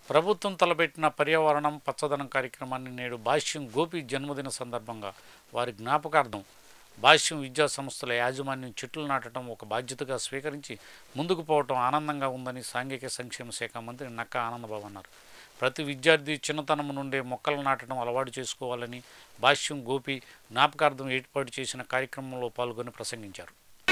ప్రభుత్వం తలపెట్టిన పర్యావరణం పచ్చదనం కార్యక్రమాన్ని నేడు భాష్యం గోపి జన్మదిన సందర్భంగా వారి జ్ఞాపకార్థం భాష్యం విద్యా సంస్థల యాజమాన్యం చెట్లు నాటడం ఒక బాధ్యతగా స్వీకరించి ముందుకు పోవటం ఆనందంగా ఉందని సాంఘిక సంక్షేమ శాఖ మంత్రి నక్కా ఆనందబాబు అన్నారు ప్రతి విద్యార్థి చిన్నతనం నుండే మొక్కలు నాటడం అలవాటు చేసుకోవాలని భాష్యం గోపి జ్ఞాపకార్థం ఏర్పాటు చేసిన కార్యక్రమంలో పాల్గొని ప్రసంగించారు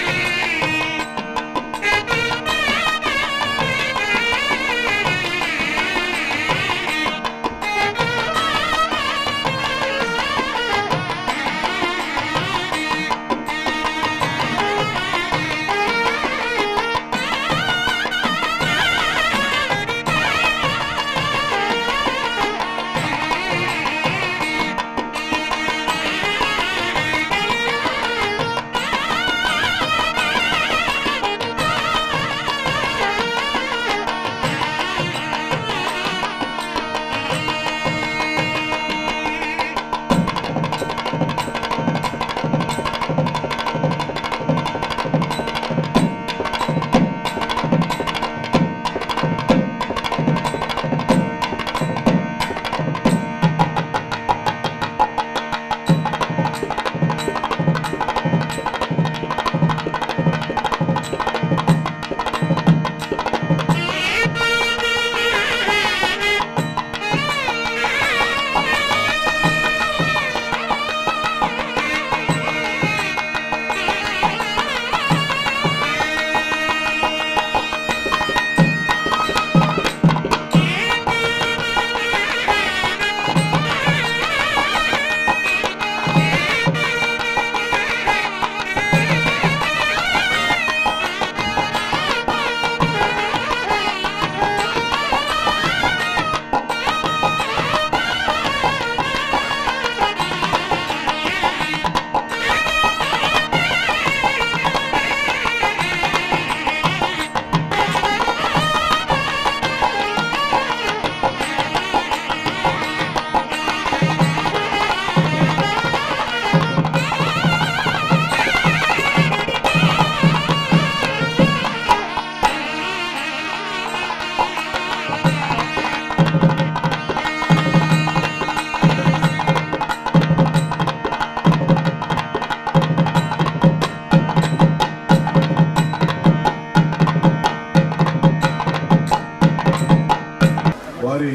వారి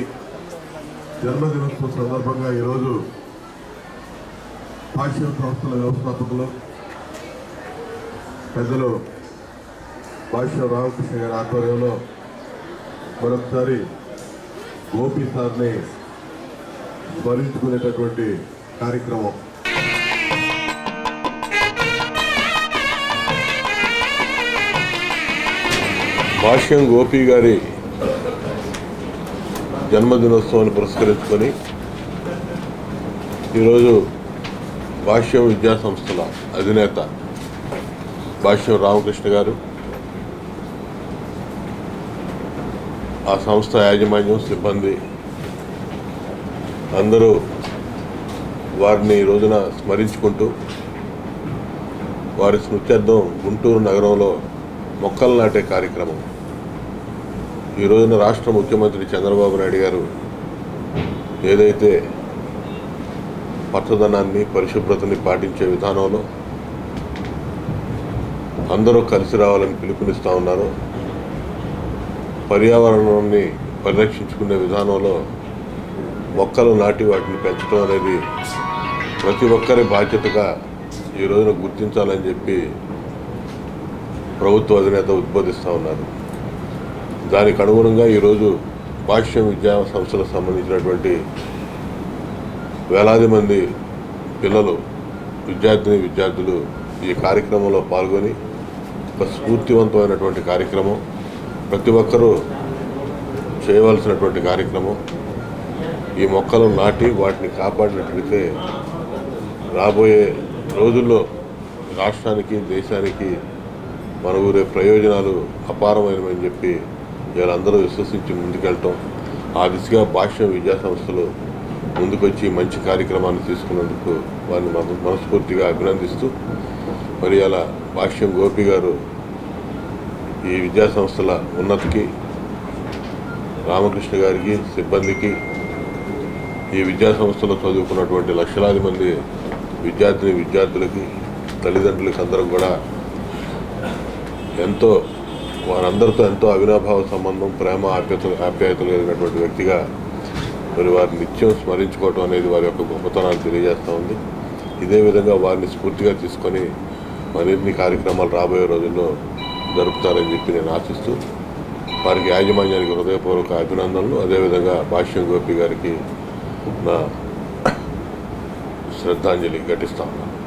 జన్మదినోత్సవం సందర్భంగా ఈరోజు భాష్యం సంస్థల వ్యవస్థాపకులు పెద్దలు భాష్యం రామకృష్ణ గారి ఆధ్వర్యంలో మరొకసారి గోపి సార్ని స్మరించుకునేటటువంటి కార్యక్రమం భాష్యం గోపి గారి జన్మదినోత్సవాన్ని పురస్కరించుకొని ఈరోజు భాష్యం విద్యా సంస్థల అధినేత భాష్యం రామకృష్ణ గారు ఆ సంస్థ యాజమాన్యం సిబ్బంది అందరూ వారిని ఈ రోజున స్మరించుకుంటూ వారి స్మృత్యర్థం గుంటూరు నగరంలో మొక్కలు నాటే కార్యక్రమం ఈ రోజున రాష్ట్ర ముఖ్యమంత్రి చంద్రబాబు నాయుడు గారు ఏదైతే పచ్చదనాన్ని పరిశుభ్రతని పాటించే విధానంలో అందరూ కలిసి రావాలని పిలుపునిస్తూ ఉన్నారు పర్యావరణాన్ని పరిరక్షించుకునే విధానంలో మొక్కలు నాటి వాటిని పెంచడం అనేది ప్రతి ఒక్కరి బాధ్యతగా ఈ రోజున గుర్తించాలని చెప్పి ప్రభుత్వ అధినేత ఉద్బోధిస్తూ ఉన్నారు దానికి అనుగుణంగా ఈరోజు భాష్యం విద్యా సంస్థలకు సంబంధించినటువంటి వేలాది మంది పిల్లలు విద్యార్థిని విద్యార్థులు ఈ కార్యక్రమంలో పాల్గొని ఒక స్ఫూర్తివంతమైనటువంటి కార్యక్రమం ప్రతి ఒక్కరూ చేయవలసినటువంటి కార్యక్రమం ఈ మొక్కలను నాటి వాటిని కాపాడినట్లయితే రాబోయే రోజుల్లో రాష్ట్రానికి దేశానికి మన ఊరే ప్రయోజనాలు అపారమైనవని చెప్పి వీళ్ళందరూ విశ్వసించి ముందుకెళ్ళటం ఆ దిశగా భాష్య విద్యా సంస్థలు ముందుకొచ్చి మంచి కార్యక్రమాన్ని తీసుకున్నందుకు వారిని మన- మనస్ఫూర్తిగా అభినందిస్తూ మరి అలా భాష్యం గోపి గారు ఈ విద్యా సంస్థల ఉన్నతికి రామకృష్ణ గారికి సిబ్బందికి ఈ విద్యా సంస్థలో చదువుకున్నటువంటి లక్షలాది మంది విద్యార్థిని విద్యార్థులకి తల్లిదండ్రులకి అందరం కూడా ఎంతో వారందరితో ఎంతో అవినాభావ సంబంధం ప్రేమ ఆప్యత ఆప్యాయతలు కలిగినటువంటి వ్యక్తిగా మరి వారిని నిత్యం స్మరించుకోవటం అనేది వారి యొక్క గొప్పతనాన్ని తెలియజేస్తూ ఉంది ఇదే విధంగా వారిని స్ఫూర్తిగా తీసుకొని మరిన్ని కార్యక్రమాలు రాబోయే రోజుల్లో జరుపుతారని చెప్పి నేను ఆశిస్తూ వారికి యాజమాన్యానికి హృదయపూర్వక అభినందనలు అదేవిధంగా భాష్యం గోపి గారికి నా శ్రద్ధాంజలి ఘటిస్తా ఉన్నాను